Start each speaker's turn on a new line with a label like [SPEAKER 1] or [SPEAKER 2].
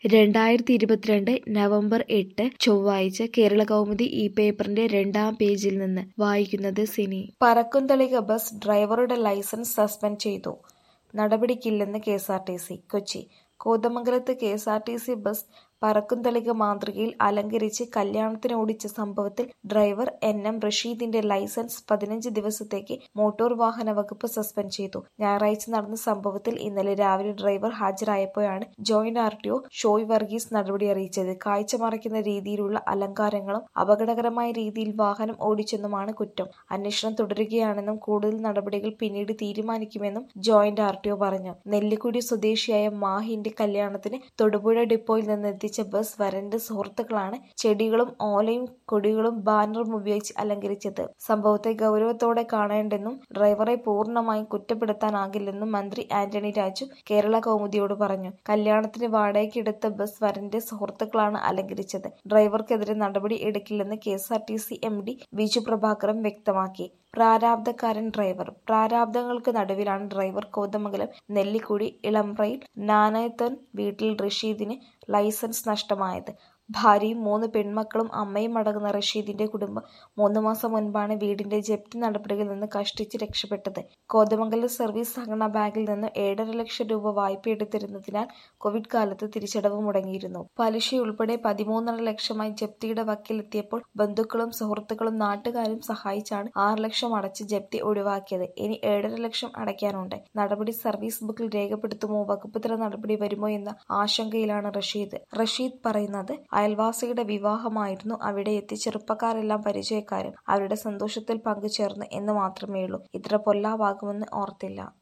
[SPEAKER 1] രണ്ടായിരത്തി ഇരുപത്തിരണ്ട് നവംബർ എട്ട് ചൊവ്വാഴ്ച കേരളകൗമുദി ഈ പേപ്പറിന്റെ രണ്ടാം പേജിൽ നിന്ന് വായിക്കുന്നത് സിനി പറക്കുംതളിക ബസ് ഡ്രൈവറുടെ ലൈസൻസ് സസ്പെൻഡ് ചെയ്തു നടപടിക്കില്ലെന്ന് കെഎസ്ആർടിസി കൊച്ചി കോതമംഗലത്ത് കെഎസ്ആർടിസി ബസ് പറക്കുംതളിക മാതൃകയിൽ അലങ്കരിച്ച് കല്യാണത്തിന് ഓടിച്ച സംഭവത്തിൽ ഡ്രൈവർ എൻ എം റഷീദിന്റെ ലൈസൻസ് പതിനഞ്ച് ദിവസത്തേക്ക് മോട്ടോർ വാഹന വകുപ്പ് സസ്പെൻഡ് ചെയ്തു ഞായറാഴ്ച നടന്ന സംഭവത്തിൽ ഇന്നലെ രാവിലെ ഡ്രൈവർ ഹാജരായപ്പോഴാണ് joint R T O Shoy Varghese നടപടി അറിയിച്ചത് കാഴ്ച മറയ്ക്കുന്ന രീതിയിലുള്ള അലങ്കാരങ്ങളും അപകടകരമായ രീതിയിൽ വാഹനം ഓടിച്ചെന്നുമാണ് കുറ്റം അന്വേഷണം തുടരുകയാണെന്നും കൂടുതൽ നടപടികൾ പിന്നീട് തീരുമാനിക്കുമെന്നും ജോയിന്റ് ആർ ടി ഒ പറഞ്ഞു നെല്ലിക്കുടി സ്വദേശിയായ മാഹിന്റെ കല്യാണത്തിന് തൊടുപുഴ ഡിപ്പോയിൽ നിന്ന് എത്തിച്ച ബസ് വരന്റെ സുഹൃത്തുക്കളാണ് ചെടികളും ഓലയും കൊടികളും ബാനറും ഉപയോഗിച്ച് അലങ്കരിച്ചത് സംഭവത്തെ ഗൗരവത്തോടെ കാണേണ്ടെന്നും ഡ്രൈവറെ പൂർണ്ണമായും കുറ്റപ്പെടുത്താനാകില്ലെന്നും മന്ത്രി ആന്റണി രാജു കേരള കൗമുദിയോട് പറഞ്ഞു കല്യാണത്തിന് വാടകയ്ക്കെടുത്ത ബസ് വരന്റെ സുഹൃത്തുക്കളാണ് അലങ്കരിച്ചത് ഡ്രൈവർക്കെതിരെ നടപടി എടുക്കില്ലെന്ന് കെഎസ്ആർടിസി എം ഡി ബിജു പ്രഭാകറും വ്യക്തമാക്കി പ്രാരാബ്ധക്കാരൻ ഡ്രൈവർ പ്രാരാബ്ധങ്ങൾക്ക് നടുവിലാണ് ഡ്രൈവർ കോതമംഗലം നെല്ലിക്കുടി ഇളംറയിൽ നാനായത്തോൻ വീട്ടിൽ റഷീദിന് ലൈസൻസ് നഷ്ടമായത് ഭാര്യയും മൂന്ന് പെൺമക്കളും അമ്മയും അടങ്ങുന്ന റഷീദിന്റെ കുടുംബം മൂന്ന് മാസം മുൻപാണ് വീടിന്റെ ജപ്തി നടപടികളിൽ നിന്ന് കഷ്ടിച്ച് രക്ഷപ്പെട്ടത് കോതമംഗലം സർവീസ് സഹകരണ ബാങ്കിൽ നിന്ന് ഏഴര ലക്ഷം രൂപ വായ്പയെടുത്തിരുന്നതിനാൽ കോവിഡ് കാലത്ത് തിരിച്ചടവ് മുടങ്ങിയിരുന്നു പലിശയുൾപ്പെടെ പതിമൂന്നര ലക്ഷമായി ജപ്തിയുടെ വക്കിലെത്തിയപ്പോൾ ബന്ധുക്കളും സുഹൃത്തുക്കളും നാട്ടുകാരും സഹായിച്ചാണ് ആറ് ലക്ഷം അടച്ച് ജപ്തി ഒഴിവാക്കിയത് ഇനി ഏഴര ലക്ഷം അടയ്ക്കാനുണ്ട് നടപടി സർവീസ് ബുക്കിൽ രേഖപ്പെടുത്തുമോ വകുപ്പ് തല നടപടി വരുമോ എന്ന ആശങ്കയിലാണ് റഷീദ് റഷീദ് പറയുന്നത് അയൽവാസിയുടെ വിവാഹമായിരുന്നു അവിടെ എത്തി ചെറുപ്പക്കാരെല്ലാം പരിചയക്കാരും അവരുടെ സന്തോഷത്തിൽ പങ്കുചേർന്നു എന്ന് മാത്രമേയുള്ളൂ ഇത്ര പൊല്ലാവാകുമെന്ന് ഓർത്തില്ല